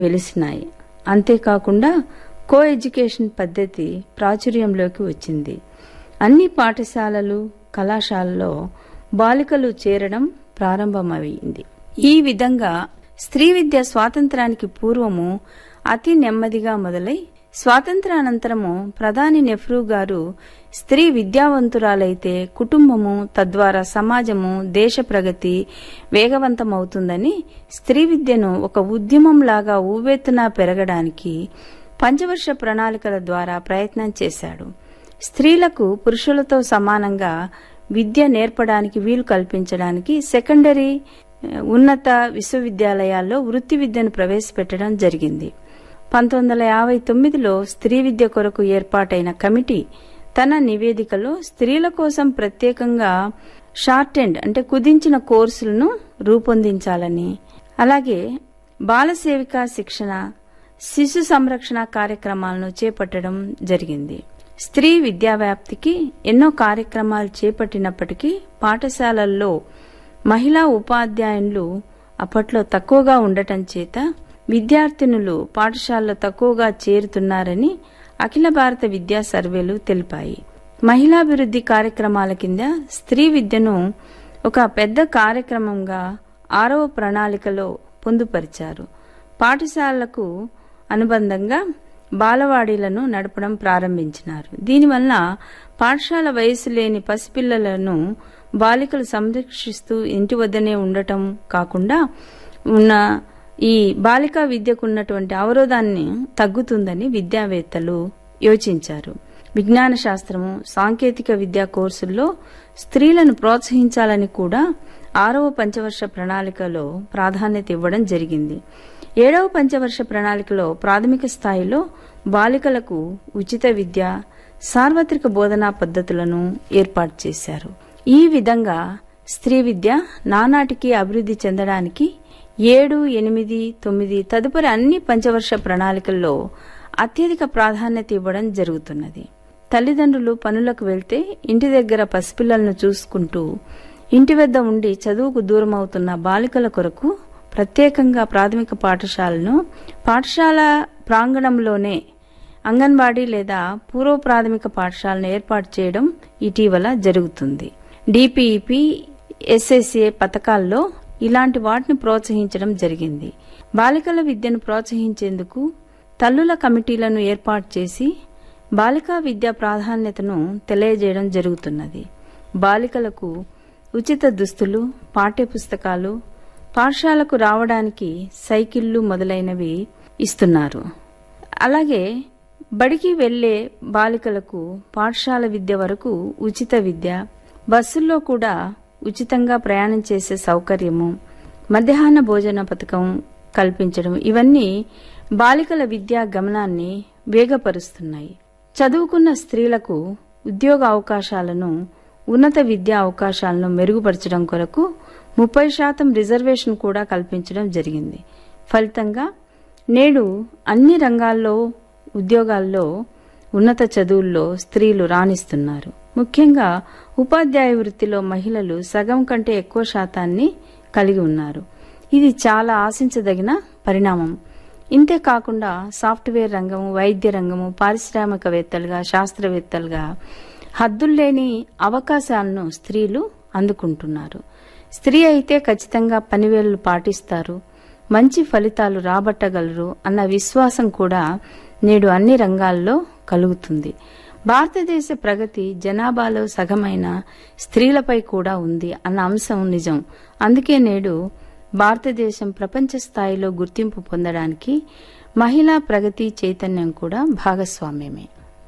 వెలిసినాయి అంతేకాకుండా co education పద్ధతి ప్రాచుర్యంలోకి వచ్చింది అన్ని పాఠశాలలు కళాశాలలో బాలికలు చేరడం ప్రారంభమైంది ఈ విధంగా స్త్రీ విద్య స్వాతంత్రానికి పూర్వము అతి నెమ్మదిగా మొదలై స్వాతంత్రానంతరము ప్రధాని నెహ్రూ గారు స్త్రీ విద్యావంతురాలైతే కుటుంబము తద్వారా సమాజము దేశ ప్రగతి వేగవంతమవుతుందని స్త్రీ విద్యను ఒక ఉద్యమంలాగా ఊవెత్తున పెరగడానికి పంచవర్ష ప్రణాళికల ద్వారా ప్రయత్నం చేశాడు స్త్రీలకు పురుషులతో సమానంగా విద్య నేర్పడానికి వీలు కల్పించడానికి సెకండరీ ఉన్నత విశ్వవిద్యాలయాల్లో వృత్తి విద్యను ప్రవేశపెట్టడం జరిగింది పంతొమ్మిది వందల యాభై తొమ్మిదిలో స్త్రీ విద్య కొరకు ఏర్పాటైన కమిటీ తన నివేదికలో స్త్రీల కోసం ప్రత్యేకంగా షార్ట్ ఎండ్ అంటే కుదించిన కోర్సులను రూపొందించాలని అలాగే బాలసేవిక శిక్షణ శిశు సంరక్షణ కార్యక్రమాలను చేపట్టడం జరిగింది స్త్రీ విద్యా వ్యాప్తికి ఎన్నో కార్యక్రమాలు చేపట్టినప్పటికీ పాఠశాలల్లో మహిళా ఉపాధ్యాయులు అప్పట్లో తక్కువగా ఉండటం చేత విద్యార్థినులు పాఠశాలలో తక్కువగా చేరుతున్నారని అఖిల భారత విద్యా సర్వేలు తెలిపాయి మహిళాభివృద్ధి కార్యక్రమాల కింద స్త్రీ విద్యను ఒక పెద్ద కార్యక్రమంగా ఆరవ ప్రణాళికలో పొందుపరిచారు పాఠశాలలకు అనుబంధంగా బాలవాడీలను నడపడం ప్రారంభించినారు దీనివల్ల పాఠశాల వయసు లేని పసిపిల్లలను బాలికలు సంరక్షిస్తూ ఇంటి వద్దనే ఉండటం కాకుండా ఉన్న ఈ బాలికా విద్యకు ఉన్నటువంటి అవరోధాన్ని తగ్గుతుందని విద్యావేత్తలు యోచించారు విజ్ఞాన శాస్త్రము సాంకేతిక విద్యా కోర్సుల్లో స్త్రీలను ప్రోత్సహించాలని కూడా ఆరవ పంచవర్ష ప్రణాళికలో ప్రాధాన్యత ఇవ్వడం జరిగింది ఏడవ పంచవర్ష ప్రణాళికలో ప్రాథమిక స్థాయిలో బాలికలకు ఉచిత విద్య సార్వత్రిక బోధనా పద్ధతులను ఏర్పాటు చేశారు ఈ విధంగా స్త్రీ విద్య నానాటికి అభివృద్ధి చెందడానికి ఏడు ఎనిమిది తొమ్మిది తదుపరి అన్ని పంచవర్ష ప్రణాళికల్లో అత్యధిక ప్రాధాన్యత ఇవ్వడం జరుగుతున్నది తల్లిదండ్రులు పనులకు వెళ్తే ఇంటి దగ్గర పసిపిల్లలను చూసుకుంటూ ఇంటి వద్ద ఉండి చదువుకు దూరం అవుతున్న బాలికల కొరకు ప్రత్యేకంగా ప్రాథమిక పాఠశాలను పాఠశాల ప్రాంగణంలోనే అంగన్వాడీ లేదా పూర్వ ప్రాథమిక పాఠశాలను ఏర్పాటు చేయడం ఇటీవల జరుగుతుంది డిపిఈపి ఎస్ఎస్ఏ పథకాల్లో ఇలాంటి వాటిని ప్రోత్సహించడం జరిగింది బాలికల విద్యను ప్రోత్సహించేందుకు తల్లుల కమిటీలను ఏర్పాటు చేసి బాలికా విద్య ప్రాధాన్యతను తెలియజేయడం జరుగుతున్నది బాలికలకు ఉచిత దుస్తులు పాఠ్యపుస్తకాలు పాఠశాలకు రావడానికి సైకిళ్లు మొదలైనవి ఇస్తున్నారు అలాగే బడికి వెళ్లే బాలికలకు పాఠశాల విద్య వరకు ఉచిత విద్య బస్సుల్లో కూడా ఉచితంగా ప్రయాణం చేసే సౌకర్యము మధ్యాహ్న భోజన పథకం కల్పించడం ఇవన్నీ బాలికల విద్యా గమనాన్ని వేగపరుస్తున్నాయి చదువుకున్న స్త్రీలకు ఉద్యోగ అవకాశాలను ఉన్నత విద్యా అవకాశాలను మెరుగుపరచడం కొరకు ముప్పై శాతం రిజర్వేషన్ కూడా కల్పించడం జరిగింది ఫలితంగా నేడు అన్ని రంగాల్లో ఉద్యోగాల్లో ఉన్నత చదువుల్లో స్త్రీలు రాణిస్తున్నారు ముఖ్యంగా ఉపాధ్యాయ వృత్తిలో మహిళలు సగం కంటే ఎక్కువ శాతాన్ని కలిగి ఉన్నారు ఇది చాలా ఆశించదగిన పరిణామం ఇంతే కాకుండా సాఫ్ట్వేర్ రంగము వైద్య రంగము పారిశ్రామికవేత్తలుగా శాస్త్రవేత్తలుగా హద్దుల్లేని అవకాశాలను స్త్రీలు అందుకుంటున్నారు స్త్రీ అయితే ఖచ్చితంగా పనివేళ్లు పాటిస్తారు మంచి ఫలితాలు రాబట్టగలరు అన్న విశ్వాసం కూడా నేడు అన్ని రంగాల్లో కలుగుతుంది భారతదేశ ప్రగతి జనాభాలో సగమైన స్త్రీలపై కూడా ఉంది అన్న అంశం నిజం అందుకే నేడు భారతదేశం ప్రపంచ స్థాయిలో గుర్తింపు పొందడానికి మహిళా ప్రగతి చైతన్యం కూడా భాగస్వామ్యమే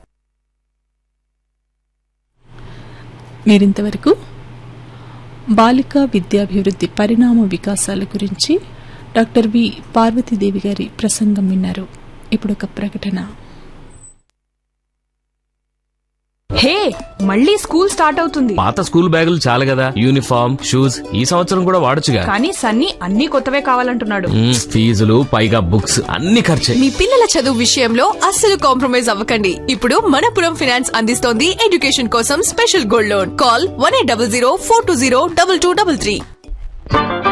మీరింతవరకు బాలికా విద్యాభివృద్ధి పరిణామ వికాసాల గురించి డాక్టర్ వి పార్వతీదేవి గారి ప్రసంగం విన్నారు ఇప్పుడు ఒక ప్రకటన హే మళ్ళీ స్కూల్ స్టార్ట్ అవుతుంది పాత స్కూల్ బ్యాగులు చాలు కదా యూనిఫామ్ షూస్ ఈ సంవత్సరం కూడా వాడొచ్చుగా కానీ సన్నీ అన్ని కొత్తవే కావాలంటున్నాడు మ్మ్, ఫీజులు పైగా బుక్స్ అన్ని ఖర్చే మీ పిల్లల చదువు విషయంలో అస్సలు కాంప్రమైజ్ అవ్వకండి ఇప్పుడు మనపురం ఫినాన్స్ అందిస్తోంది ఎడ్యుకేషన్ కోసం special gold loan call one eight double zero four two zero double two double three